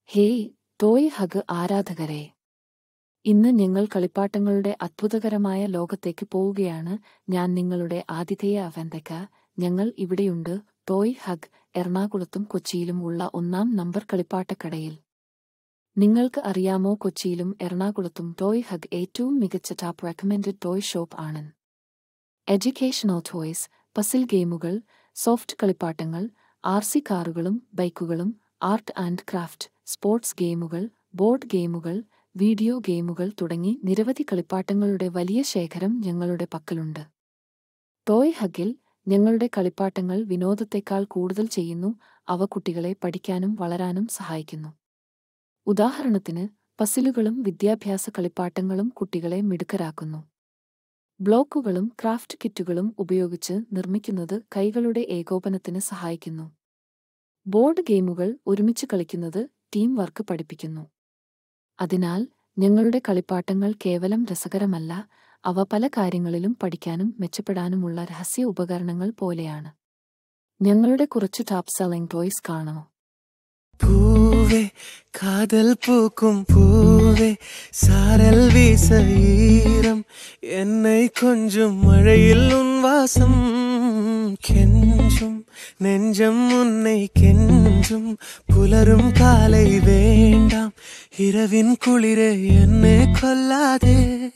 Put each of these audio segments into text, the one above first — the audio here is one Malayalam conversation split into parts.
ഹേയ് ടോയ് ഹഗ് ആരാധകരെ ഇന്ന് ഞങ്ങൾ കളിപ്പാട്ടങ്ങളുടെ അത്ഭുതകരമായ ലോകത്തേക്ക് പോവുകയാണ് ഞാൻ നിങ്ങളുടെ ആതിഥേയ അവന്തക്ക ഞങ്ങൾ ഇവിടെയുണ്ട് ടോയ് ഹഗ് എറണാകുളത്തും കൊച്ചിയിലും ഉള്ള ഒന്നാം നമ്പർ കളിപ്പാട്ടക്കടയിൽ നിങ്ങൾക്ക് അറിയാമോ കൊച്ചിയിലും എറണാകുളത്തും ടോയ് ഹഗ് ഏറ്റവും മികച്ച ടാപ്പ് റെക്കമെൻഡഡ് ടോയ് ഷോപ്പ് ആണ് എഡ്യൂക്കേഷണൽ ടോയ്സ് പസിൽ ഗെയിമുകൾ സോഫ്റ്റ് കളിപ്പാട്ടങ്ങൾ ആർ സി കാറുകളും ബൈക്കുകളും ആർട്ട് ആൻഡ് ക്രാഫ്റ്റ് സ്പോർട്സ് ഗെയിമുകൾ ബോർഡ് ഗെയിമുകൾ വീഡിയോ ഗെയിമുകൾ തുടങ്ങി നിരവധി കളിപ്പാട്ടങ്ങളുടെ വലിയ ശേഖരം ഞങ്ങളുടെ പക്കലുണ്ട് ടോയ് ഹഗിൽ ഞങ്ങളുടെ കളിപ്പാട്ടങ്ങൾ വിനോദത്തെക്കാൾ കൂടുതൽ ചെയ്യുന്നു അവ കുട്ടികളെ പഠിക്കാനും വളരാനും സഹായിക്കുന്നു ഉദാഹരണത്തിന് പസിലുകളും വിദ്യാഭ്യാസ കളിപ്പാട്ടങ്ങളും കുട്ടികളെ മിടുക്കരാക്കുന്നു ബ്ലോക്കുകളും ക്രാഫ്റ്റ് കിറ്റുകളും ഉപയോഗിച്ച് നിർമ്മിക്കുന്നത് കൈകളുടെ ഏകോപനത്തിന് സഹായിക്കുന്നു ബോർഡ് ഗെയിമുകൾ ഒരുമിച്ച് കളിക്കുന്നത് ടീം വർക്ക് പഠിപ്പിക്കുന്നു അതിനാൽ ഞങ്ങളുടെ കളിപ്പാട്ടങ്ങൾ കേവലം രസകരമല്ല അവ പല കാര്യങ്ങളിലും പഠിക്കാനും മെച്ചപ്പെടാനുമുള്ള രഹസ്യ ഉപകരണങ്ങൾ പോലെയാണ് ഞങ്ങളുടെ കുറച്ച് ടാപ്പ് സെല്ലിംഗ് ടോയ്സ് കാണണോ பூவே காதல் பூக்கும் பூவே சாரல் வீச ஈரம் என்னை கொஞ்சம் மழையில் உன் வாசம் கெஞ்சும் நெஞ்சம் உன்னை கெஞ்சும் புலரும் காலை வேண்டாம் இரவின் குளிரே என்னை கொல்லாதே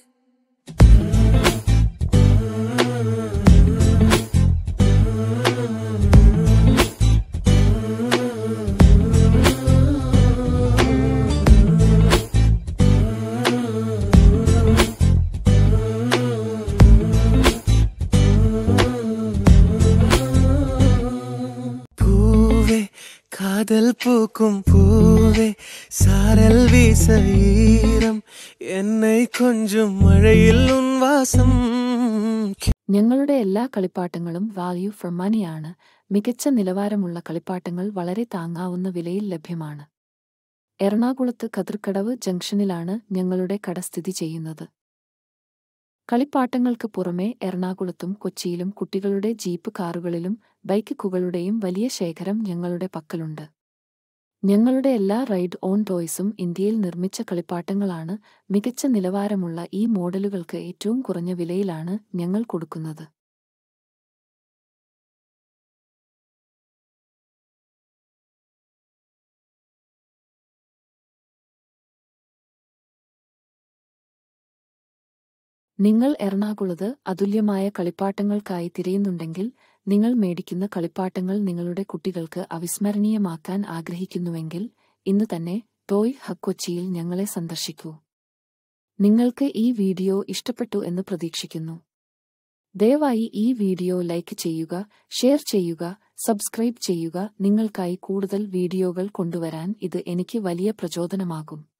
பூவே காதல் பூக்கும் பூவே சாரல் வீச ஈரம் என்னை கொஞ்சம் மழையில் உன் வாசம் ഞങ്ങളുടെ എല്ലാ കളിപ്പാട്ടങ്ങളും വാല്യൂ ഫോർ മണിയാണ് മികച്ച നിലവാരമുള്ള കളിപ്പാട്ടങ്ങൾ വളരെ താങ്ങാവുന്ന വിലയിൽ ലഭ്യമാണ് എറണാകുളത്ത് കതിർക്കടവ് ജംഗ്ഷനിലാണ് ഞങ്ങളുടെ കട സ്ഥിതി ചെയ്യുന്നത് കളിപ്പാട്ടങ്ങൾക്ക് പുറമെ എറണാകുളത്തും കൊച്ചിയിലും കുട്ടികളുടെ ജീപ്പ് കാറുകളിലും ബൈക്കുകളുടെയും വലിയ ശേഖരം ഞങ്ങളുടെ പക്കലുണ്ട് ഞങ്ങളുടെ എല്ലാ റൈഡ് ഓൺ ടോയ്സും ഇന്ത്യയിൽ നിർമ്മിച്ച കളിപ്പാട്ടങ്ങളാണ് മികച്ച നിലവാരമുള്ള ഈ മോഡലുകൾക്ക് ഏറ്റവും കുറഞ്ഞ വിലയിലാണ് ഞങ്ങൾ കൊടുക്കുന്നത് നിങ്ങൾ എറണാകുളത്ത് അതുല്യമായ കളിപ്പാട്ടങ്ങൾക്കായി തിരയുന്നുണ്ടെങ്കിൽ നിങ്ങൾ മേടിക്കുന്ന കളിപ്പാട്ടങ്ങൾ നിങ്ങളുടെ കുട്ടികൾക്ക് അവിസ്മരണീയമാക്കാൻ ആഗ്രഹിക്കുന്നുവെങ്കിൽ ഇന്ന് തന്നെ ടോയ് ഹഗ് കൊച്ചിയിൽ ഞങ്ങളെ സന്ദർശിക്കൂ നിങ്ങൾക്ക് ഈ വീഡിയോ ഇഷ്ടപ്പെട്ടു എന്ന് പ്രതീക്ഷിക്കുന്നു ദയവായി ഈ വീഡിയോ ലൈക്ക് ചെയ്യുക ഷെയർ ചെയ്യുക സബ്സ്ക്രൈബ് ചെയ്യുക നിങ്ങൾക്കായി കൂടുതൽ വീഡിയോകൾ കൊണ്ടുവരാൻ ഇത് എനിക്ക് വലിയ പ്രചോദനമാകും